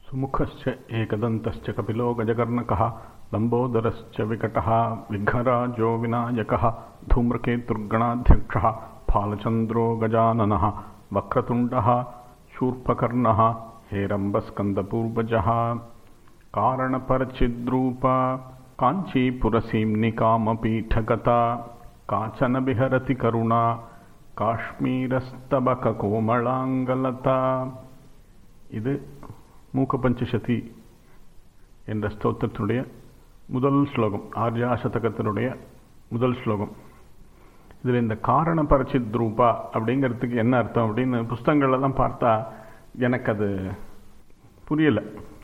सुमुखश्च एकदन्तश्च कपिलो गजकर्णकः लम्बोदरश्च विकटः विघ्नराजो विनायकः धूम्रकेतुर्गणाध्यक्षः फालचन्द्रो गजाननः वक्रतुण्डः शूर्पकर्णः हेरम्बस्कन्दपूर्वजः कारणपरचिद्रूप काञ्चीपुरसीम्निकामपीठगता काचन विहरति करुणा காஷ்மீரஸ்தபகோமளாங்கலதா இது மூக்க பஞ்சசதி என்ற ஸ்தோத்திரத்தினுடைய முதல் ஸ்லோகம் ஆர்யா சதகத்தினுடைய முதல் ஸ்லோகம் இதில் இந்த காரண பரச்சித் ரூபா அப்படிங்கிறதுக்கு என்ன அர்த்தம் அப்படின்னு புஸ்தகங்கள்லாம் பார்த்தா எனக்கு அது புரியலை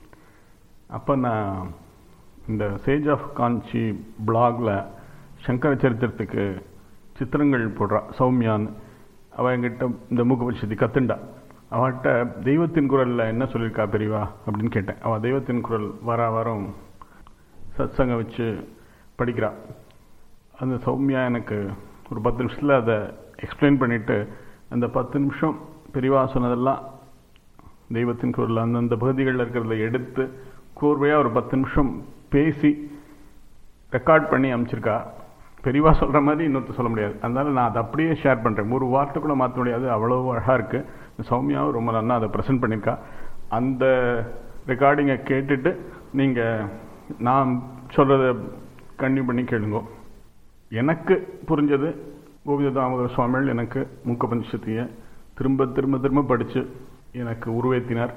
அப்போ நான் இந்த சேஜ் ஆஃப் காஞ்சி பிளாகில் சங்கர சரித்திரத்துக்கு சித்திரங்கள் போடுறா சௌமியான்னு அவள் என்கிட்ட இந்த மூக்கபட்சதி கத்துண்டா அவள்கிட்ட தெய்வத்தின் குரலில் என்ன சொல்லியிருக்கா பெரியவா அப்படின்னு கேட்டேன் அவள் தெய்வத்தின் குரல் வார வாரம் சத்சங்கம் வச்சு படிக்கிறா அந்த சௌமியா எனக்கு ஒரு பத்து நிமிஷத்தில் அதை எக்ஸ்பிளைன் பண்ணிவிட்டு அந்த பத்து நிமிஷம் பெரியவா சொன்னதெல்லாம் தெய்வத்தின் குரல் அந்தந்த பகுதிகளில் இருக்கிறத எடுத்து கோர்வையாக ஒரு பத்து நிமிஷம் பேசி ரெக்கார்ட் பண்ணி அமைச்சிருக்கா பெரியவா சொல்கிற மாதிரி இன்னொருத்தர் சொல்ல முடியாது அதனால நான் அதை அப்படியே ஷேர் பண்ணுறேன் ஒரு வார்த்தை கூட மாற்ற முடியாது அவ்வளோ அழகாக இருக்குது சௌமியாவும் ரொம்ப நல்லா அதை ப்ரெசென்ட் பண்ணியிருக்கா அந்த ரெக்கார்டிங்கை கேட்டுட்டு நீங்கள் நான் சொல்கிறத கன்டினியூ பண்ணி கேளுங்க எனக்கு புரிஞ்சது கோவிந்த தாமோதர சுவாமிகள் எனக்கு மூக்க பஞ்சத்தியை திரும்ப திரும்ப திரும்ப படித்து எனக்கு உருவேற்றினார்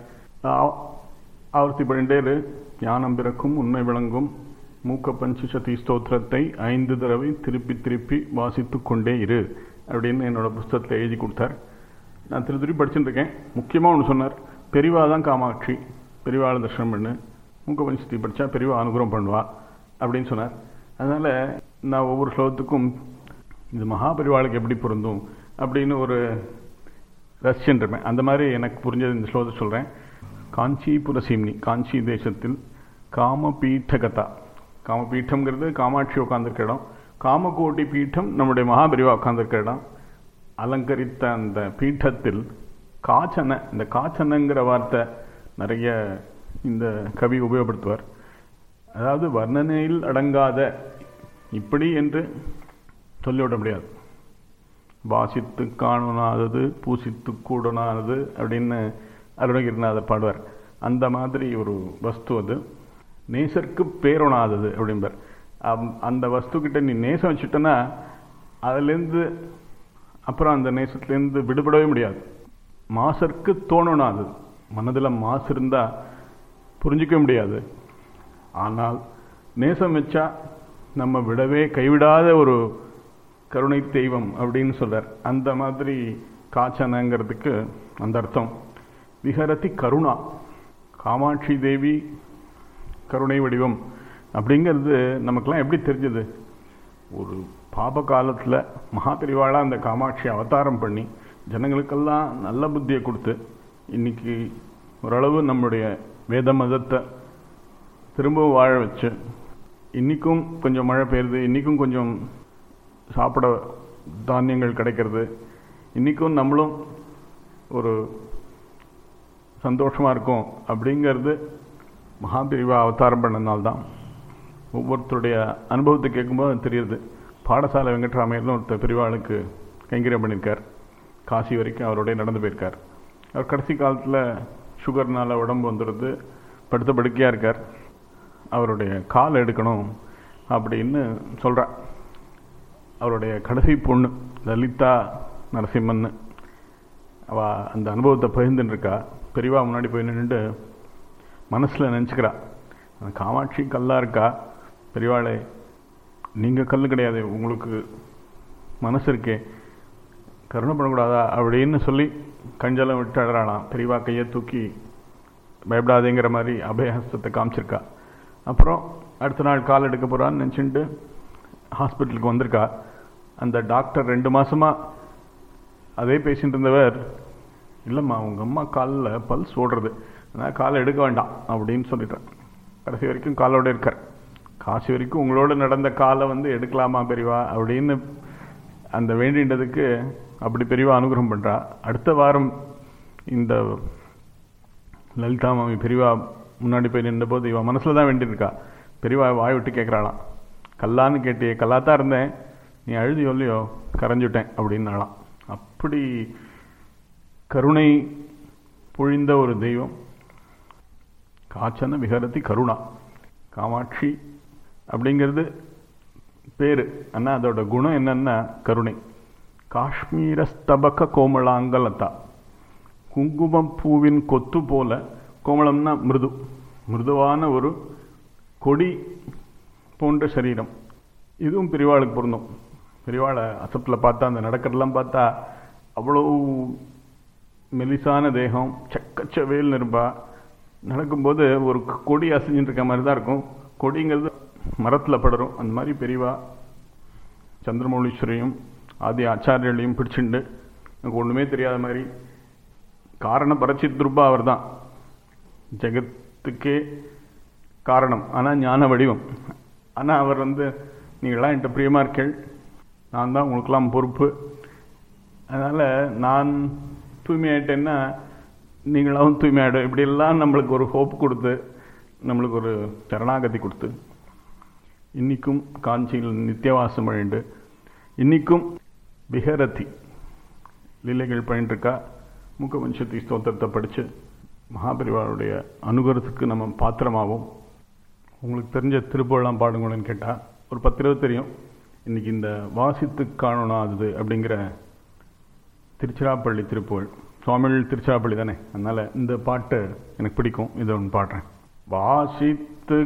ஆவர்த்தி பண்ணிட்டே ஞானம் பிறக்கும் உண்மை விளங்கும் மூக்க பஞ்சசதி ஸ்தோத்திரத்தை ஐந்து தடவை திருப்பி திருப்பி வாசித்து கொண்டே இரு அப்படின்னு என்னோட புஸ்தகத்தில் எழுதி கொடுத்தார் நான் திரு திருப்பி படிச்சுட்டு இருக்கேன் முக்கியமாக ஒன்று சொன்னார் பெரிவா தான் காமாட்சி பெரிவாளை தர்ஷனம் பண்ணு மூக்க பஞ்சசதி படித்தா பெரிவா அனுகிரகம் பண்ணுவா அப்படின்னு சொன்னார் அதனால் நான் ஒவ்வொரு ஸ்லோகத்துக்கும் இது மகாபெரிவாளுக்கு எப்படி பொருந்தும் அப்படின்னு ஒரு ரசிச்சுட்டு இருப்பேன் அந்த மாதிரி எனக்கு புரிஞ்சது இந்த ஸ்லோகத்தை சொல்கிறேன் காஞ்சிபுர சீம்னி காஞ்சி தேசத்தில் காமபீட்டகதா காமபீட்டம்ங்கிறது காமாட்சி உட்காந்துருக்க இடம் காமகோட்டி பீட்டம் நம்முடைய மகாபெரிவா உட்காந்துருக்க இடம் அலங்கரித்த அந்த பீட்டத்தில் காச்சனை இந்த காச்சனைங்கிற வார்த்தை நிறைய இந்த கவி உபயோகப்படுத்துவார் அதாவது வர்ணனையில் அடங்காத இப்படி என்று சொல்லிவிட முடியாது வாசித்து காணனாதது பூசித்து கூடனானது அப்படின்னு அருணகிரிநாதர் பாடுவார் அந்த மாதிரி ஒரு வஸ்து அது நேசருக்கு பேரொணாதது அப்படிம்பார் அந்த வஸ்துக்கிட்ட நீ நேசம் வச்சுட்டனா அதுலேருந்து அப்புறம் அந்த நேசத்துலேருந்து விடுபடவே முடியாது மாசருக்கு தோணனாது மனதில் மாசு இருந்தால் புரிஞ்சிக்க முடியாது ஆனால் நேசம் வச்சா நம்ம விடவே கைவிடாத ஒரு கருணை தெய்வம் அப்படின்னு சொல்கிறார் அந்த மாதிரி காச்சனங்கிறதுக்கு அந்த அர்த்தம் விஹரதி கருணா காமாட்சி தேவி கருணை வடிவம் அப்படிங்கிறது நமக்கெல்லாம் எப்படி தெரிஞ்சது ஒரு பாப காலத்தில் மகாபெரிவாளாக அந்த காமாட்சி அவதாரம் பண்ணி ஜனங்களுக்கெல்லாம் நல்ல புத்தியை கொடுத்து இன்னைக்கு ஓரளவு நம்முடைய வேத மதத்தை திரும்பவும் வாழ வச்சு இன்றைக்கும் கொஞ்சம் மழை பெய்யுது இன்றைக்கும் கொஞ்சம் சாப்பிட தானியங்கள் கிடைக்கிறது இன்றைக்கும் நம்மளும் ஒரு சந்தோஷமாக இருக்கும் அப்படிங்கிறது மகாபிரிவா அவதாரம் பண்ணனால்தான் ஒவ்வொருத்தருடைய அனுபவத்தை கேட்கும்போது தெரியுது பாடசாலை வெங்கட்ராமையர்னு ஒருத்தர் பிரிவாளுக்கு கைங்கரியம் பண்ணியிருக்கார் காசி வரைக்கும் அவருடைய நடந்து போயிருக்கார் அவர் கடைசி காலத்தில் சுகர்னால் உடம்பு வந்துடுது படுத்த படுக்கையாக இருக்கார் அவருடைய கால் எடுக்கணும் அப்படின்னு சொல்கிறார் அவருடைய கடைசி பொண்ணு லலிதா நரசிம்மன் அவ அந்த அனுபவத்தை பகிர்ந்துருக்கா பெரியவா முன்னாடி போய் நின்றுட்டு மனசில் நினச்சிக்கிறா அந்த காமாட்சி கல்லாக இருக்கா பெரியவாளே நீங்கள் கல் கிடையாது உங்களுக்கு மனசு இருக்கே கருணை பண்ணக்கூடாதா அப்படின்னு சொல்லி கஞ்சலம் விட்டு அழறாளாம் பெரியவா கையை தூக்கி பயப்படாதேங்கிற மாதிரி அபயஹஸ்தத்தை காமிச்சிருக்கா அப்புறம் அடுத்த நாள் கால் எடுக்க போகிறான்னு நினச்சிட்டு ஹாஸ்பிட்டலுக்கு வந்திருக்கா அந்த டாக்டர் ரெண்டு மாதமாக அதே பேசிட்டு இருந்தவர் இல்லைம்மா உங்கள் அம்மா காலில் பல்ஸ் ஓடுறது அதனால் காலை எடுக்க வேண்டாம் அப்படின்னு சொல்லிட்டேன் கடைசி வரைக்கும் காலோடு இருக்கார் காசி வரைக்கும் உங்களோட நடந்த காலை வந்து எடுக்கலாமா பெரியவா அப்படின்னு அந்த வேண்டின்றதுக்கு அப்படி பெரியவா அனுகிரகம் பண்ணுறா அடுத்த வாரம் இந்த லலிதா மாமி பெரியவா முன்னாடி போய் நின்றபோது இவன் மனசில் தான் வேண்டியிருக்கா பெரியவா வாய் விட்டு கேட்குறாளாம் கல்லான்னு கேட்டியே கல்லா தான் இருந்தேன் நீ அழுதியோ இல்லையோ கரைஞ்சுட்டேன் அப்படின்னாலாம் அப்படி கருணை பொழிந்த ஒரு தெய்வம் காச்சன விஹரதி கருணா காமாட்சி அப்படிங்கிறது பேர் ஆனால் அதோட குணம் என்னன்னா கருணை காஷ்மீர ஸ்தபக கோமளாங்கலதா குங்குமம் பூவின் கொத்து போல கோமளம்னா மிருது மிருதுவான ஒரு கொடி போன்ற சரீரம் இதுவும் பெரியவாளுக்கு பொருந்தும் பெரியவாளை அசப்பில் பார்த்தா அந்த நடக்கிறதெல்லாம் பார்த்தா அவ்வளோ மெலிசான தேகம் சக்கச்சவேல்னு இருப்பா நடக்கும்போது ஒரு கொடி அசைஞ்சிட்டு இருக்க மாதிரி தான் இருக்கும் கொடிங்கிறது மரத்தில் படரும் அந்த மாதிரி பெரியவா சந்திரமௌலீஸ்வரையும் ஆதி ஆச்சாரியர்களையும் பிடிச்சிண்டு எனக்கு ஒன்றுமே தெரியாத மாதிரி காரண பரச்சித்ருபா அவர் தான் ஜெகத்துக்கே காரணம் ஆனால் ஞான வடிவம் ஆனால் அவர் வந்து நீங்களாம் என்கிட்ட பிரியமாக இருக்கேள் நான் தான் உங்களுக்கெல்லாம் பொறுப்பு அதனால் நான் தூய்மையாயிட்டேன்னா நீங்களாவும் தூய்மையாயிடும் இப்படியெல்லாம் நம்மளுக்கு ஒரு ஹோப் கொடுத்து நம்மளுக்கு ஒரு சரணாகதி கொடுத்து இன்றைக்கும் காஞ்சியில் நித்தியவாசம் அழிண்டு இன்றைக்கும் விஹரதி லீலைகள் பண்ணிட்டுருக்கா முக்கவஞ்சத்தி ஸ்தோத்திரத்தை படித்து மகாபரிவாருடைய அனுகரத்துக்கு நம்ம பாத்திரமாகும் உங்களுக்கு தெரிஞ்ச திருப்புகழலாம் பாடுங்களேன்னு கேட்டால் ஒரு பத்து இருபது தெரியும் இன்றைக்கி இந்த வாசித்து காணோனாது அப்படிங்கிற திருச்சிராப்பள்ளி திருப்புகழ் சுவாமிகள் திருச்சிராப்பள்ளி தானே அதனால் இந்த பாட்டு எனக்கு பிடிக்கும் இதை ஒன்று பாடுறேன் வாசித்து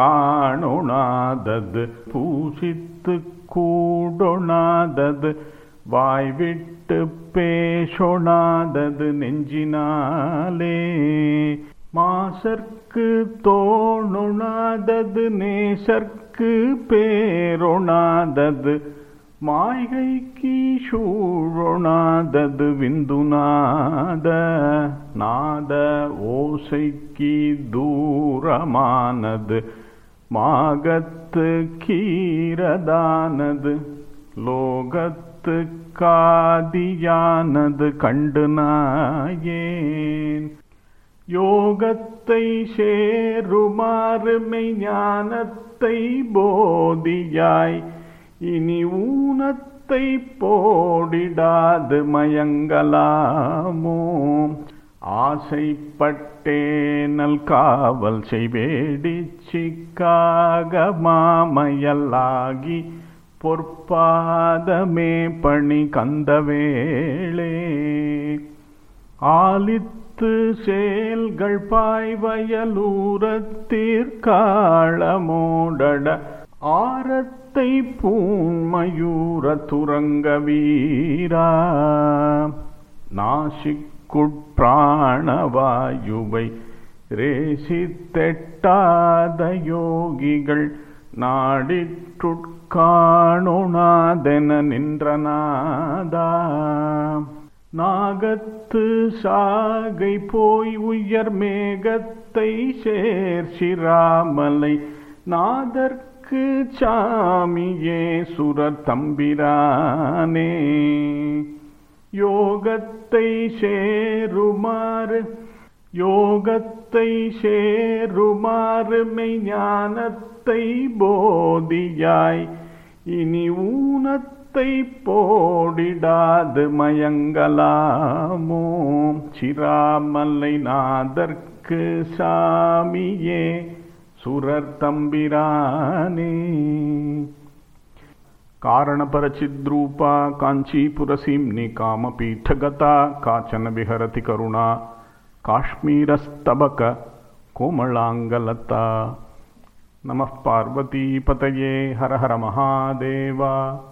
காணோனாதது பூசித்து கூடொணாதது வாய் விட்டு பேசொணாதது நெஞ்சினாலே மாசர்க்கு தோணுணாதது நேசர்க்கு பேரொணாதது மாய்கைக்கு சூழொணாதது விந்துநாத நாத ஓசைக்கு தூரமானது மாகத்து கீரதானது லோகத்து காதியானது கண்டு நாயேன் யோகத்தை சேருமாறு மெய்ஞானத்தை போதியாய் இனி ஊனத்தை போடிடாது மயங்கலாமோ ஆசைப்பட்டேனல் காவல் செய்வேடி சிக்காக மாமையல்லாகி பொற்பாதமே பணி கந்தவேளே ஆலித்து செயல்கள் பாய்வயலூரத்திற்காளமோடட ஆரத்தை பூண்மயூர துரங்க வீரா நாசிக்குட்பிராணவாயுவை ரேசித்தெட்டாத யோகிகள் நாடிற்றுட்காணுனாதென நின்றநாதா நாகத்து சாகை போய் உயர் மேகத்தை சேர்சிராமலை நாதற்கு சாமியே சுரர் தம்பிரானே யோகத்தை சேருமாறு யோகத்தை சேருமாறு மெய்ஞானத்தை போதியாய் இனி ஊனத்தை போடிடாது மயங்கலாமோ சிராமலை நாதற்கு சாமியே சுரர் தம்பிரானே कारणपरचिद्रूपा काञ्चीपुरसीम्नि कामपीठगता काचन विहरति करुणा काश्मीरस्तबक कोमलाङ्गलता नमः पार्वतीपतये हर हर महादेवा